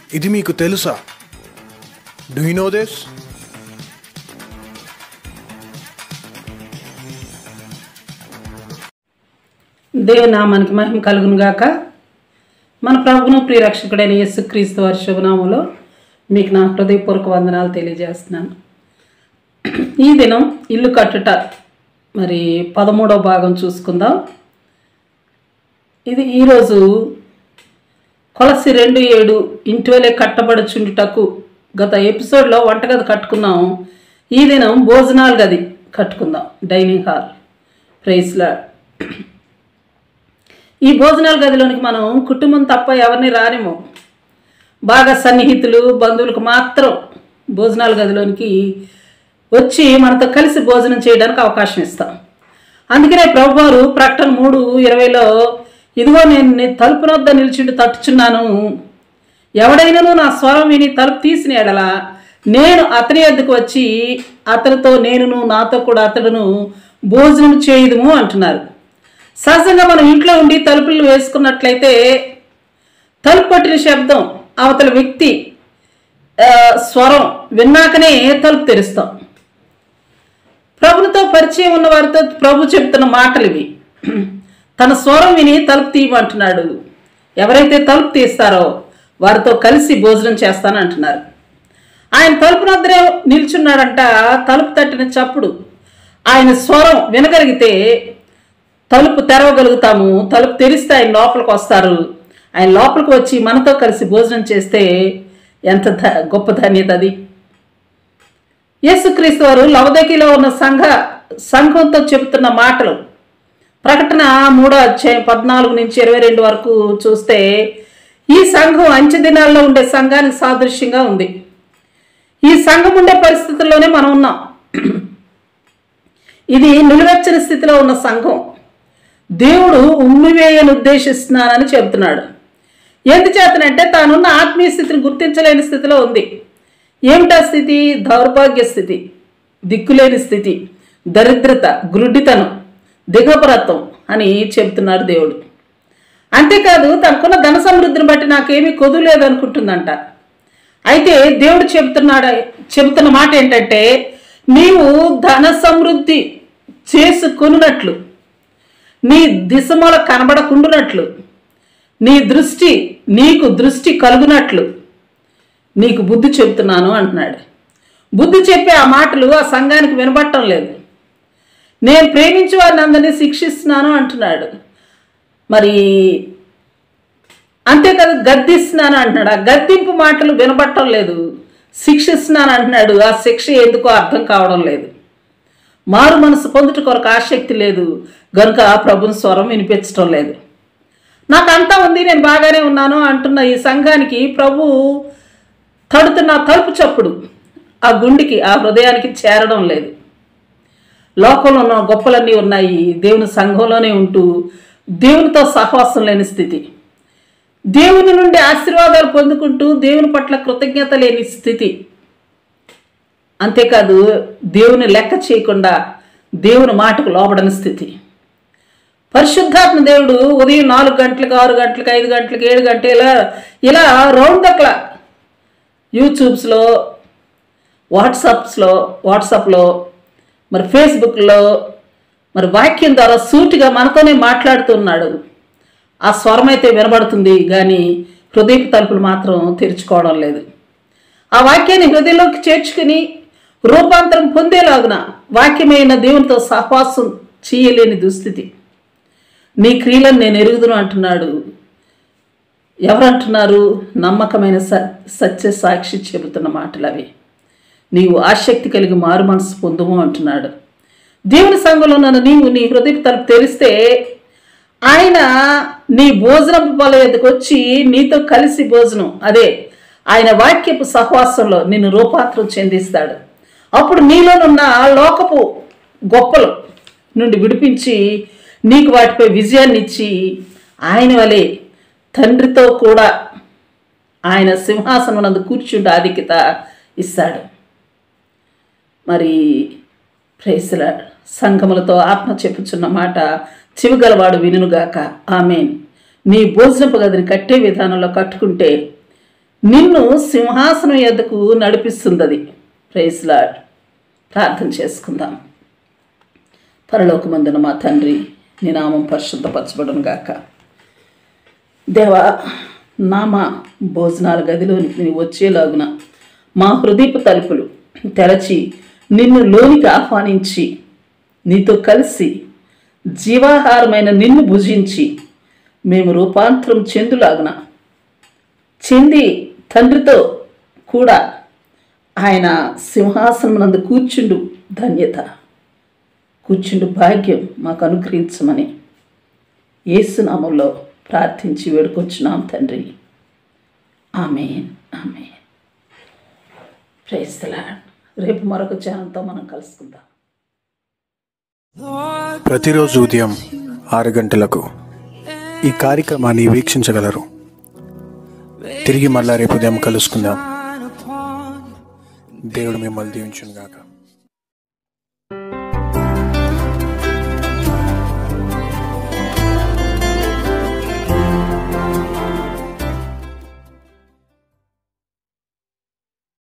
ఇది మీకు తెలుసా డూ యూ నో దిస్ దేవుని నామానికి మహిమ కలుగును గాక మన ప్రభును ప్రియరక్షకుడైన యేసుక్రీస్తు వారి శుభనామంలో మీకు నా హృదయపూర్వక వందనాలు తెలియజేస్తున్నాను ఈ దినం ఇల్లు కట్టుట మరి పదమూడవ భాగం చూసుకుందాం ఇది ఈరోజు కొలసి రెండు ఏడు ఇంటివలే కట్టబడుచుండుటకు గత ఎపిసోడ్లో వంటగది కట్టుకున్నాం ఈ దినం భోజనాల గది కట్టుకుందాం డైనింగ్ హాల్ ప్రైస్లా ఈ భోజనాల గదిలోనికి మనం కుటుంబం తప్ప ఎవరిని రానిమో బాగా సన్నిహితులు బంధువులకు మాత్రం భోజనాల గదిలోనికి వచ్చి మనతో కలిసి భోజనం చేయడానికి అవకాశం ఇస్తాం అందుకనే ప్రభువారు ప్రకటన మూడు ఇరవైలో ఇదిగో నేను నీ తలుపు వద్ద నిలిచిండి తట్టుచున్నాను ఎవడైనాను నా స్వరం విని తలుపు తీసిన ఎడల నేను అతని ఎద్దుకు వచ్చి అతనితో నేనును నాతో కూడా అతడును భోజనం చేయుదుము అంటున్నారు సహజంగా మనం ఇంట్లో ఉండి తలుపులు వేసుకున్నట్లయితే తలుపు కొట్టిన శబ్దం అవతల వ్యక్తి ఆ, స్వరం విన్నాకనే తలుపు తెరుస్తాం ప్రభునితో పరిచయం ఉన్న వారితో ప్రభు చెప్తున్న మాటలు ఇవి తన స్వరం విని తలుపు తీయమంటున్నాడు ఎవరైతే తలుపు తీస్తారో వారితో కలిసి భోజనం చేస్తాను అంటున్నారు ఆయన తలుపు వద్దనే నిల్చున్నాడంట తలుపు తట్టిన చప్పుడు ఆయన స్వరం వినగలిగితే తలుపు తెరవగలుగుతాము తలుపు తెరిస్తే ఆయన లోపలికి వస్తారు ఆయన లోపలికి వచ్చి మనతో కలిసి భోజనం చేస్తే ఎంత ధ గొప్ప ధన్యత అది యేసుక్రీస్తు వారు లవదకిలో ఉన్న సంఘ సంఘంతో చెబుతున్న మాటలు ప్రకటన మూడో అధ్యాయం పద్నాలుగు నుంచి ఇరవై రెండు వరకు చూస్తే ఈ సంఘం అంచె దినాల్లో ఉండే సంఘానికి సాదృశ్యంగా ఉంది ఈ సంఘం ఉండే పరిస్థితుల్లోనే మనం ఉన్నాం ఇది నిలువెచ్చని స్థితిలో ఉన్న సంఘం దేవుడు ఉమ్మివేయని ఉద్దేశిస్తున్నానని చెబుతున్నాడు ఎందుచేతనంటే తానున్న ఆత్మీయ స్థితిని గుర్తించలేని స్థితిలో ఉంది ఏమిటా స్థితి దౌర్భాగ్య స్థితి దిక్కులేని స్థితి దరిద్రత గ్రుడ్డితనం దిగపరత్వం అని చెబుతున్నాడు దేవుడు అంతేకాదు తనకున్న ధన సమృద్ధిని బట్టి నాకేమీ కొదువు లేదనుకుంటుందంట అయితే దేవుడు చెబుతున్నాడు చెబుతున్న మాట ఏంటంటే నీవు ధన సమృద్ధి చేసుకొనున్నట్లు నీ దిశమల కనబడకుండునట్లు నీ దృష్టి నీకు దృష్టి కలుగునట్లు నీకు బుద్ధి చెబుతున్నాను అంటున్నాడు బుద్ధి చెప్పే ఆ మాటలు ఆ సంఘానికి వినబట్టం లేదు నేను ప్రేమించి వారిని అందరినీ శిక్షిస్తున్నాను అంటున్నాడు మరి అంతేకాదు గద్దిస్తున్నాను అంటున్నాడు ఆ గద్దింపు మాటలు వినబట్టం లేదు శిక్షిస్తున్నాను అంటున్నాడు ఆ శిక్ష ఎందుకో అర్థం కావడం లేదు మారు మనసు పొందుట కొరకు ఆసక్తి లేదు గనుక ప్రభుని స్వరం వినిపించడం లేదు నాకు అంతా ఉంది నేను బాగానే ఉన్నాను అంటున్న ఈ సంఘానికి ప్రభు తడుతున్న తలుపు చప్పుడు ఆ గుండికి ఆ హృదయానికి చేరడం లేదు లోకంలో ఉన్న గొప్పలన్నీ ఉన్నాయి దేవుని సంఘంలోనే ఉంటూ దేవునితో సహవాసం లేని స్థితి దేవుని నుండి ఆశీర్వాదాలు పొందుకుంటూ దేవుని పట్ల కృతజ్ఞత లేని స్థితి అంతేకాదు దేవుని లెక్క చేయకుండా దేవుని మాటకు లోబడని స్థితి పరిశుద్ధాత్మ దేవుడు ఉదయం నాలుగు గంటలకు ఆరు గంటలకు ఐదు గంటలకు ఏడు గంటలు ఇలా ఇలా రౌండ్ ద క్లాక్ యూట్యూబ్స్లో వాట్సాప్స్లో వాట్సాప్లో మరి ఫేస్బుక్లో మరి వాక్యం ద్వారా సూటిగా మనతోనే మాట్లాడుతున్నాడు ఆ స్వరం అయితే వినబడుతుంది కానీ హృదయపు తలుపులు మాత్రం తెరుచుకోవడం లేదు ఆ వాక్యాన్ని హృదయంలోకి చేర్చుకుని రూపాంతరం పొందేలాగున వాక్యమైన దేవునితో సహవాసం చేయలేని దుస్థితి నీ క్రియలను నేను ఎరుగుదును అంటున్నాడు ఎవరంటున్నారు నమ్మకమైన స సత్య సాక్షి చెబుతున్న మాటలు అవి నీవు ఆసక్తి కలిగి మారు మనసు పొందుము అంటున్నాడు దేవుని సంఘంలో నన్ను నీవు నీ హృదయ తలుపు తెరిస్తే ఆయన నీ భోజనం పొల ఎద్దకు వచ్చి నీతో కలిసి భోజనం అదే ఆయన వాక్యపు సహవాసంలో నిన్ను రూపాంతరం చెందిస్తాడు అప్పుడు నీలోనున్న లోకపు గొప్పలు నుండి విడిపించి నీకు వాటిపై విజయాన్ని ఇచ్చి ఆయన వలె తండ్రితో కూడా ఆయన సింహాసనం నందు కూర్చుంటే ఆధిక్యత ఇస్తాడు మరి ప్రేసుల సంఘములతో ఆత్మ చెప్పుచున్న మాట చెవిగలవాడు వినుగాక ఆమెన్ నీ భోజనపు గదిని కట్టే విధానంలో కట్టుకుంటే నిన్ను సింహాసనం ఎద్దకు నడిపిస్తుంది అది ప్రైజ్ లాడ్ ప్రార్థన చేసుకుందాం పరలోకమందున మా తండ్రి నీ నామం పరిశుద్ధపరచబడును గాక దేవా నామ భోజనాల గదిలోనికి నీ వచ్చేలాగున మా హృదయపు తలుపులు తెరచి నిన్ను లోనికి ఆహ్వానించి నీతో కలిసి జీవాహారమైన నిన్ను భుజించి మేము రూపాంతరం చెందులాగున చెంది తండ్రితో కూడా ఆయన సింహాసనం నందు కూర్చుండు ధన్యత కూర్చుండు భాగ్యం మాకు అనుగ్రహించమని ఏసునామంలో ప్రార్థించి వేడుకొచ్చున్నాం తండ్రి ఆమె ఆమె ప్రేస్తలాడ్ రేపు మరొక ఛానల్తో మనం కలుసుకుందాం ప్రతిరోజు ఉదయం ఆరు గంటలకు ఈ కార్యక్రమాన్ని వీక్షించగలరు తిరిగి మళ్ళా రేపు ఉదయం కలుసుకుందాం దేవుడు మిమ్మల్ని దీవించును గాక